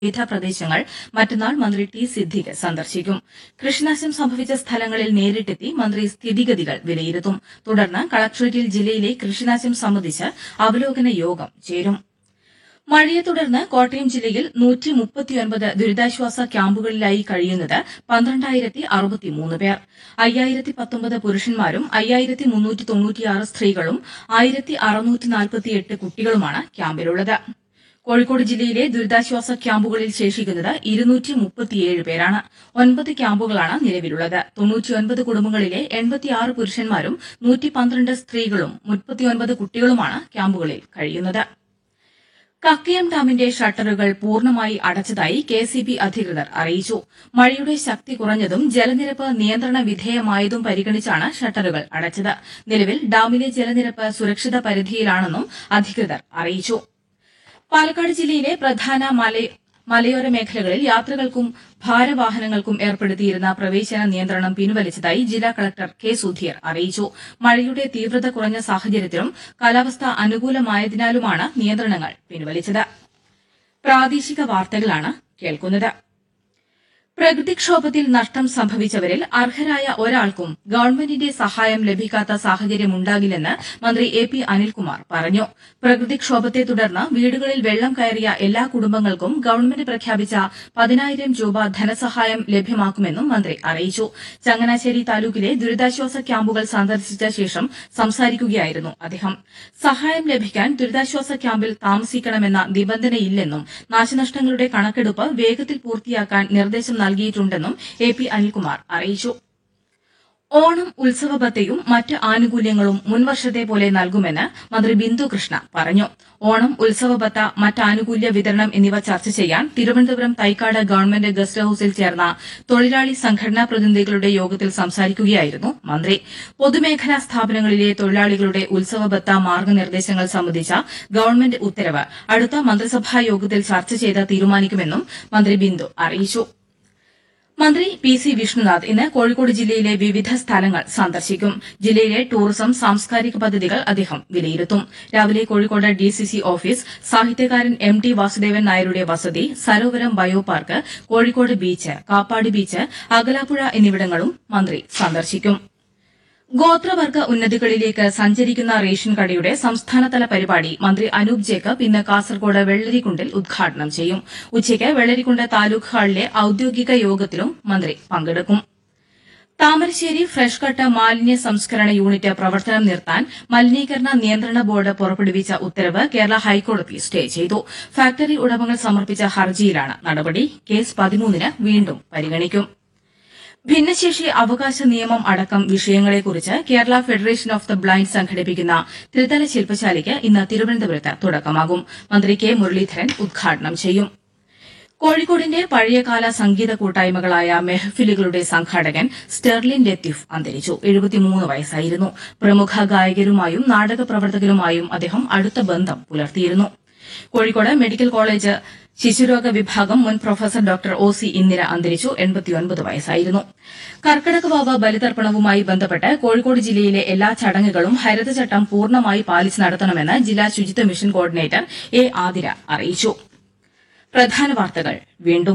വിവിധ പ്രദേശങ്ങൾ മറ്റന്നാൾ മന്ത്രി ടി സിദ്ദിഖ് സന്ദർശിക്കും കൃഷിനാശം സംഭവിച്ച സ്ഥലങ്ങളിൽ നേരിട്ടെത്തി മന്ത്രി സ്ഥിതിഗതികൾ വിലയിരുത്തും തുടർന്ന് കളക്ടറേറ്റിൽ ജില്ലയിലെ കൃഷിനാശം സംബന്ധിച്ച് അവലോകന യോഗം ചേരും മഴയെ തുടർന്ന് കോട്ടയം ജില്ലയിൽ നൂറ്റി മുപ്പത്തിയൊൻപത് ദുരിതാശ്വാസ ക്യാമ്പുകളിലായി കഴിയുന്നത് പന്ത്രണ്ടായിരത്തി അറുപത്തിമൂന്ന് പേർ അയ്യായിരത്തി പത്തൊമ്പത് പുരുഷന്മാരും അയ്യായിരത്തി മുന്നൂറ്റി തൊണ്ണൂറ്റിയാറ് സ്ത്രീകളും ആയിരത്തി അറുന്നൂറ്റി നാൽപ്പത്തിയെട്ട് കുട്ടികളുമാണ് ക്യാമ്പിലുള്ളത് കോഴിക്കോട് ജില്ലയിലെ ദുരിതാശ്വാസ ക്യാമ്പുകളിൽ ശേഷിക്കുന്നത് ഇരുന്നൂറ്റി മുപ്പത്തിയേഴ് പേരാണ് ഒൻപത് ക്യാമ്പുകളാണ് നിലവിലുള്ളത് തൊണ്ണൂറ്റിയൊൻപത് കുടുംബങ്ങളിലെ എൺപത്തിയാറ് പുരുഷന്മാരും നൂറ്റി പന്ത്രണ്ട് സ്ത്രീകളും മുപ്പത്തിയൊൻപത് കുട്ടികളുമാണ് ക്യാമ്പുകളിൽ കഴിയുന്നത് കക്കയം ഡാമിന്റെ ഷട്ടറുകൾ പൂർണ്ണമായി അടച്ചതായി കെസിബി അധികൃതർ അറിയിച്ചു മഴയുടെ ശക്തി കുറഞ്ഞതും ജലനിരപ്പ് നിയന്ത്രണ വിധേയമായതും പരിഗണിച്ചാണ് ഷട്ടറുകൾ അടച്ചത് നിലവിൽ ഡാമിലെ ജലനിരപ്പ് സുരക്ഷിത പരിധിയിലാണെന്നും അധികൃതർ അറിയിച്ചു പാലക്കാട് ജില്ലയിലെ പ്രധാന മല മലയോര മേഖലകളിൽ യാത്രകൾക്കും ഭാരവാഹനങ്ങൾക്കും ഏർപ്പെടുത്തിയിരുന്ന പ്രവേശന നിയന്ത്രണം പിൻവലിച്ചതായി ജില്ലാ കളക്ടർ കെ സുധീർ അറിയിച്ചു മഴയുടെ തീവ്രത കുറഞ്ഞ സാഹചര്യത്തിലും കാലാവസ്ഥ അനുകൂലമായതിനാലുമാണ് നിയന്ത്രണങ്ങൾ പിൻവലിച്ചത് പ്രാദേശിക വാർത്തകളാണ് കേൾക്കുന്നത് പ്രകൃതിക്ഷോഭത്തിൽ നഷ്ടം സംഭവിച്ചവരിൽ അർഹരായ ഒരാൾക്കും ഗവൺമെന്റിന്റെ സഹായം ലഭിക്കാത്ത സാഹചര്യമുണ്ടാകില്ലെന്ന് മന്ത്രി എ പി അനിൽകുമാർ പറഞ്ഞു പ്രകൃതിക്ഷോഭത്തെ തുടർന്ന് വീടുകളിൽ വെള്ളം കയറിയ എല്ലാ കുടുംബങ്ങൾക്കും ഗവൺമെന്റ് പ്രഖ്യാപിച്ച പതിനായിരം രൂപ ധനസഹായം ലഭ്യമാക്കുമെന്നും മന്ത്രി അറിയിച്ചു ചങ്ങനാശ്ശേരി താലൂക്കിലെ ദുരിതാശ്വാസ ക്യാമ്പുകൾ സന്ദർശിച്ച ശേഷം സംസാരിക്കുകയായിരുന്നു അദ്ദേഹം സഹായം ലഭിക്കാൻ ദുരിതാശ്വാസ ക്യാമ്പിൽ താമസിക്കണമെന്ന നിബന്ധനയില്ലെന്നും നാശനഷ്ടങ്ങളുടെ കണക്കെടുപ്പ് വേഗത്തിൽ പൂർത്തിയാക്കാൻ നിർദ്ദേശം നൽകിയിട്ടുണ്ടെന്നും എ പി അനിൽകുമാർ അറിയിച്ചു ഓണം ഉത്സവ ബത്തയും മറ്റ് ആനുകൂല്യങ്ങളും മുൻവർഷത്തെ പോലെ നൽകുമെന്ന് മന്ത്രി ബിന്ദു കൃഷ്ണ പറഞ്ഞു ഓണം ഉത്സവ ബത്ത മറ്റ് ആനുകൂല്യ വിതരണം എന്നിവ ചർച്ച ചെയ്യാൻ തിരുവനന്തപുരം തൈക്കാട് ഗവൺമെന്റ് ഗസ്റ്റ് ഹൌസിൽ ചേർന്ന തൊഴിലാളി സംഘടനാ പ്രതിനിധികളുടെ യോഗത്തിൽ സംസാരിക്കുകയായിരുന്നു മന്ത്രി പൊതുമേഖലാ സ്ഥാപനങ്ങളിലെ തൊഴിലാളികളുടെ ഉത്സവ ബത്ത മാർഗനിർദ്ദേശങ്ങൾ സംബന്ധിച്ച ഗവൺമെന്റ് ഉത്തരവ് അടുത്ത മന്ത്രിസഭാ യോഗത്തിൽ ചർച്ച ചെയ്ത് തീരുമാനിക്കുമെന്നും മന്ത്രി ബിന്ദു അറിയിച്ചു മന്ത്രി പി സി വിഷ്ണുനാഥ് ഇന്ന് കോഴിക്കോട് ജില്ലയിലെ വിവിധ സ്ഥലങ്ങൾ സന്ദർശിക്കും ജില്ലയിലെ ടൂറിസം സാംസ്കാരിക പദ്ധതികൾ അദ്ദേഹം വിലയിരുത്തും രാവിലെ കോഴിക്കോട് ഡിസിസി ഓഫീസ് സാഹിത്യകാരൻ എം ടി വാസുദേവൻ നായരുടെ വസതി Sarovaram bio park Kozhikode beach Kappad beach Akalapuzha എന്നിവിടങ്ങളും മന്ത്രി സന്ദർശിക്കും ഗോത്രവർഗ ഉന്നതികളിലേക്ക് സഞ്ചരിക്കുന്ന റേഷൻ കടയുടെ സംസ്ഥാനതല പരിപാടി മന്ത്രി അനൂപ് ജേക്കബ് ഇന്ന് കാസർകോട് വെള്ളരിക്കുണ്ടിൽ ഉദ്ഘാടനം ചെയ്യും ഉച്ചയ്ക്ക് വെള്ളരിക്കുണ്ട് താലൂക്ക് ഹാളിലെ ഔദ്യോഗിക യോഗത്തിലും മന്ത്രി പങ്കെടുക്കും താമരശ്ശേരി ഫ്രഷ് കട്ട് മാലിന്യ സംസ്കരണ യൂണിറ്റ് പ്രവർത്തനം നിർത്താൻ മലിനീകരണ നിയന്ത്രണ ബോർഡ് പുറപ്പെടുവിച്ച ഉത്തരവ് കേരള ഹൈക്കോടതി സ്റ്റേ ചെയ്തു ഫാക്ടറി ഉടമകൾ സമർപ്പിച്ച ഹർജിയിലാണ് നടപടി കേസ് പതിമൂന്നിന് വീണ്ടും പരിഗണിക്കും ഭിന്നശേഷി അവകാശ നിയമം അടക്കം വിഷയങ്ങളെക്കുറിച്ച് Kerala federation of the blind സംഘടിപ്പിക്കുന്ന ത്രിതല ശില്പശാലയ്ക്ക് ഇന്ന് തിരുവനന്തപുരത്ത് തുടക്കമാകും മന്ത്രി കെ മുരളീധരൻ ഉദ്ഘാടനം ചെയ്യും കോഴിക്കോടിന്റെ പഴയകാല സംഗീത കൂട്ടായ്മകളായ മെഹഫിലുകളുടെ സംഘാടകൻ സ്റ്റെർലിൻ ലത്തീഫ് അന്തരിച്ചു എഴുപത്തിമൂന്ന് വയസ്സായിരുന്നു പ്രമുഖ ഗായകരുമായും നാടക പ്രവർത്തകരുമായും അദ്ദേഹം അടുത്ത ബന്ധം പുലർത്തിയിരുന്നു കോഴിക്കോട് മെഡിക്കൽ കോളേജ് ശിശുരോഗ വിഭാഗം മുൻ professor doctor O C Indira അന്തരിച്ചു എൺപത്തിയൊൻപത് വയസ്സായിരുന്നു കർക്കിടകവാവ് ബലിതർപ്പണവുമായി ബന്ധപ്പെട്ട് കോഴിക്കോട് ജില്ലയിലെ എല്ലാ ചടങ്ങുകളും ഹരിതചട്ടം പൂർണ്ണമായി പാലിച്ച് നടത്തണമെന്ന് ജില്ലാ ശുചിത്വ മിഷൻ കോർഡിനേറ്റർ എ ആതിര അറിയിച്ചു പ്രധാന വാർത്തകൾ വീണ്ടും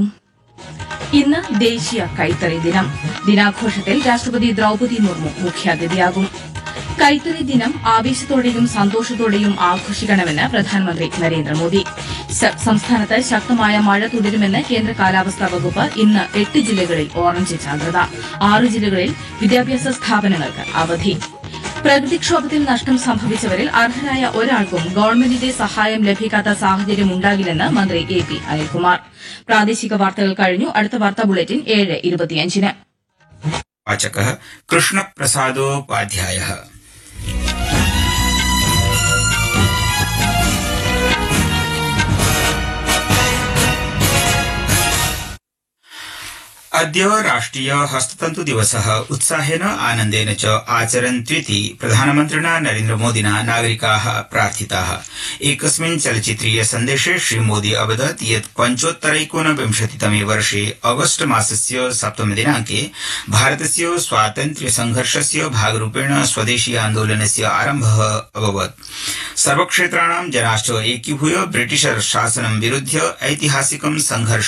ഇന്ന് ദേശീയ കൈത്തറി ദിനം ദിനാഘോഷത്തിൽ രാഷ്ട്രപതി ദ്രൌപതി മുർമു മുഖ്യാതിഥിയാകും കൈത്തറി ദിനം ആവേശത്തോടെയും സന്തോഷത്തോടെയും ആഘോഷിക്കണമെന്ന് പ്രധാനമന്ത്രി നരേന്ദ്രമോദി സ- സംസ്ഥാനത്ത് ശക്തമായ മഴ തുടരുമെന്ന് കേന്ദ്ര കാലാവസ്ഥാ വകുപ്പ് ഇന്ന് എട്ട് ജില്ലകളിൽ ഓറഞ്ച് ജാഗ്രത ആറ് ജില്ലകളിൽ വിദ്യാഭ്യാസ സ്ഥാപനങ്ങൾക്ക് അവധി പ്രകൃതിക്ഷോഭത്തിൽ നഷ്ടം സംഭവിച്ചവരിൽ അർഹരായ ഒരാൾക്കും ഗവൺമെന്റിന്റെ സഹായം ലഭിക്കാത്ത സാഹചര്യം ഉണ്ടാകില്ലെന്ന് മന്ത്രി എ പി അനിൽകുമാർ പ്രാദേശിക വാർത്തകൾ കഴിഞ്ഞു അടുത്ത വാർത്താ ബുള്ളറ്റിൻ ഏഴ് ഇരുപത്തിയഞ്ചിന് वाचकः कृष्णप्रसादोपाध्यायः अद्य राष्ट्रिय हस्ततन्तु दिवसः उत्साहेन आनन्देन च आचरन्त्विति प्रधानमन्त्रिणा नरेन्द्रमोदिना नागरिकाः प्रार्थिताः एकस्मिन् चलच्चित्रीय सन्देशे श्रीमोदी अवदत् यत् पञ्चोत्तरैकोनविंशतितमे वर्षे अगस्त मासस्य सप्तमदिनाङ्के भारतस्य स्वातन्त्र्य संघर्षस्य भागरूपेण स्वदेशी आन्दोलनस्य आरम्भः अभवत् सर्वक्षेत्राणां जनाश्च एकीभूय ब्रिटिशर शासनं विरुध्य ऐतिहासिकं संघर्ष